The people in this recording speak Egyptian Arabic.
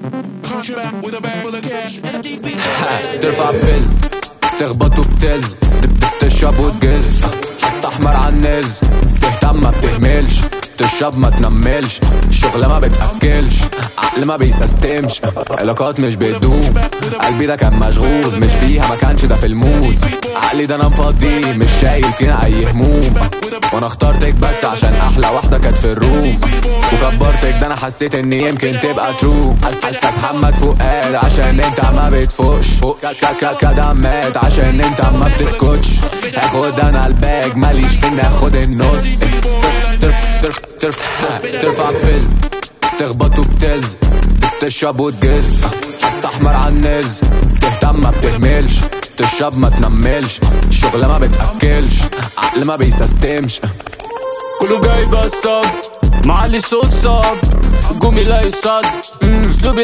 Contract with a bag full of cash. ترفع بيلز تخبط وبتلز تشرب وتجز خط احمر على النيلز تهتم ما بتهملش تشرب ما تنملش الشغلة ما بتأكلش عقل ما بيسستمش علاقات مش بتدوم قلبي ده كان مشغول مش بيها ما كانش ده في المود عقلي ده انا مفضيه مش شايل فينا اي هموم وانا اخترتك بس عشان احلى واحدة كانت في الروم وكبرتك ده انا حسيت ان يمكن تبقى ترو حاسك محمد فؤاد عشان انت ما بتفوقش فوق كدمات عشان انت ما بتسكتش هاخد انا الباج ماليش في اني اخد النص ترف ترف ترف ترفع بيلز تخبط وبتلز تشرب وتجز خط احمر على النيلز تهتم ما بتهملش تشرب ما تنملش الشغلة ما بتأكلش عقل ما بيسستمش كله جاي بصب معلي صوت صاب قومي لا يصد اسلوبي